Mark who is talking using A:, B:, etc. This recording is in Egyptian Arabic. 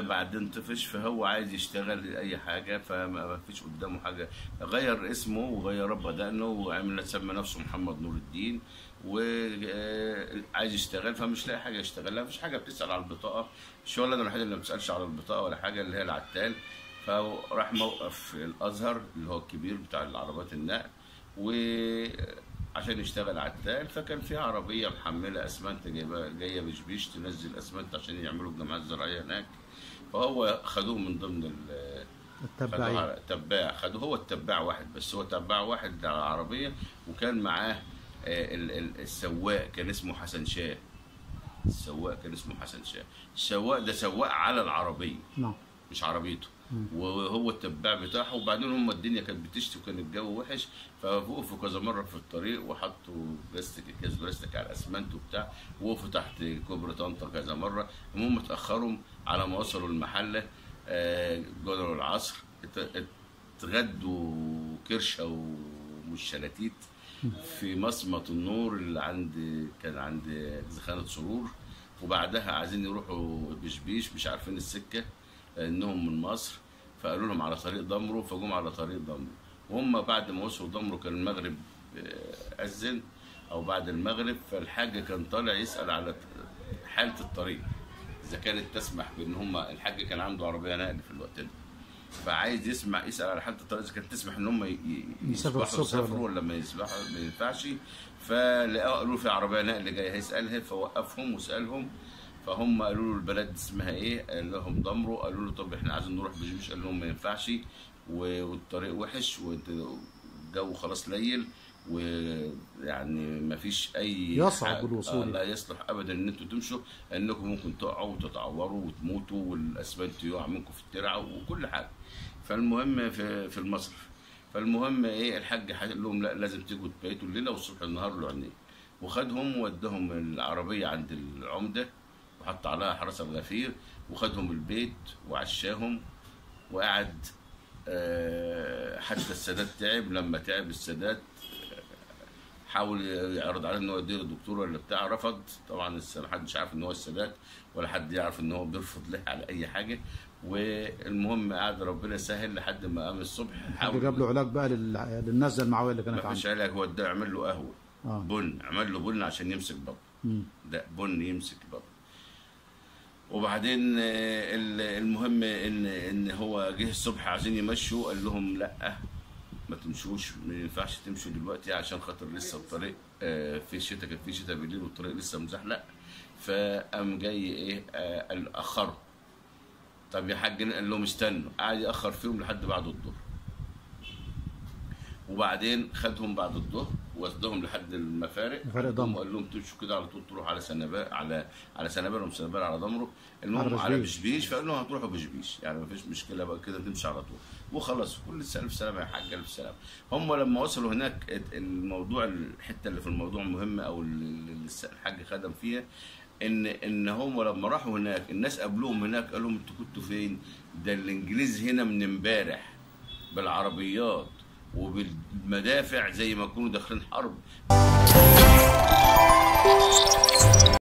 A: فبعدين طفش فهو عايز يشتغل اي حاجه فما فيش قدامه حاجه غير اسمه وغير بدأنه وعمل سمى نفسه محمد نور الدين وعايز يشتغل فمش لاقي حاجه يشتغلها مفيش حاجه بتسال على البطاقه الشغلانه الوحيده اللي ما بتسالش على البطاقه ولا حاجه اللي هي العتال فراح موقف الازهر اللي هو الكبير بتاع العربات النقل وعشان يشتغل عتال فكان في عربيه محمله اسمنت جايبه جايه بشبيش تنزل اسمنت عشان يعملوا الجمعيات الزراعيه هناك فهو خدوه من ضمن ال خدوه
B: التبعين
A: على تباع خدوه هو التباع واحد بس هو تباع واحد على العربيه وكان معاه آه، ال- ال- السواق كان اسمه حسن شاه السواق كان اسمه حسن شاه السواق ده سواق على العربيه
B: نعم
A: مش عربيته
B: مم.
A: وهو التباع بتاعه وبعدين هم الدنيا كانت بتشتي وكان الجو وحش فوقفوا كذا مره في الطريق وحطوا بلاستيك اكياس بلاستيك على الاسمنت وبتاع وقفوا تحت كوبري طنطا كذا مره المهم اتاخروا على ما وصلوا المحله آه، جدروا العصر ات- اتغدوا كرشه ومش شلاتيت في مصمت النور اللي عند كان عند زخانه سرور وبعدها عايزين يروحوا بشبيش مش عارفين السكه انهم من مصر فقالوا لهم على طريق دمرو فجم على طريق دمرو وهم بعد ما وصلوا دمرو كان المغرب آه، اذن او بعد المغرب فالحاج كان طالع يسال على حاله الطريق اذا كانت تسمح بان هم الحاج كان عنده عربيه نقل في الوقت ده فعايز يسمع يسال على حاله الطريق اذا كانت تسمح ان هم ي- ي-
B: يسافروا
A: يسبحوا
B: الصبح ولا
A: يسافروا ولا ما يسبحوا ما ينفعش فلقوا قالوا في عربيه نقل جايه هيسالها فوقفهم وسالهم فهم قالوا له البلد اسمها ايه؟ قال لهم دمرو قالوا له طب احنا عايزين نروح بجيش قال لهم ما ينفعش و- والطريق وحش والجو خلاص ليل ويعني ما فيش اي
B: يصعب
A: حاجة-
B: الوصول.
A: آه، لا يصلح ابدا ان انتوا تمشوا انكم ممكن تقعوا وتتعوروا وتموتوا والاسفلت يقع منكم في الترعه وكل حاجه فالمهم في في المصرف فالمهم ايه الحاج قال لهم لا لازم تيجوا تبيتوا الليله والصبح النهار له عينين وخدهم ودهم العربيه عند العمده وحط عليها حرس الغفير وخدهم البيت وعشاهم وقعد آه، حتى السادات تعب لما تعب السادات حاول يعرض عليه ان هو يدير الدكتور ولا بتاع رفض طبعا الس- محدش عارف ان هو السادات ولا حد يعرف ان هو بيرفض له على اي حاجه والمهم قعد ربنا يسهل لحد ما قام الصبح
B: حد جاب له علاج بقى لل- للنزله المعويه اللي كانت
A: ما فيش
B: عنده
A: علاج هو ده عمل له قهوه
B: اه
A: بن عمل له بن عشان يمسك بطن
B: مم.
A: ده بن يمسك بطن وبعدين آه، ال- المهم ان ان هو جه الصبح عايزين يمشوا قال لهم لا ما تمشوش ما ينفعش تمشوا دلوقتي عشان خاطر لسه الطريق آه، في شتاء كان في شتاء بالليل والطريق لسه مزحلق فقام جاي ايه آه، قال اخروا طب يا حاج قال لهم استنوا قعد ياخر فيهم لحد بعد الظهر وبعدين خدهم بعد الظهر وصدهم لحد المفارق
B: مفارق دمر.
A: وقال لهم تمشوا كده على طول تروح على سنبال على على سنبال وسنبال على دمره المهم
B: على
A: على
B: بشبيش.
A: بشبيش فقال لهم هتروحوا بشبيش يعني مفيش مشكله بقى كده تمشي على طول وخلاص كل سنه الف سلامه يا حاج الف سلامه هم لما وصلوا هناك ات- الموضوع الحته اللي في الموضوع مهمه او اللي اللي الحاج خدم فيها ان ان هم لما راحوا هناك الناس قابلوهم هناك قالوا لهم انتوا كنتوا فين؟ ده الانجليز هنا من امبارح بالعربيات وبالمدافع زي ما يكونوا داخلين حرب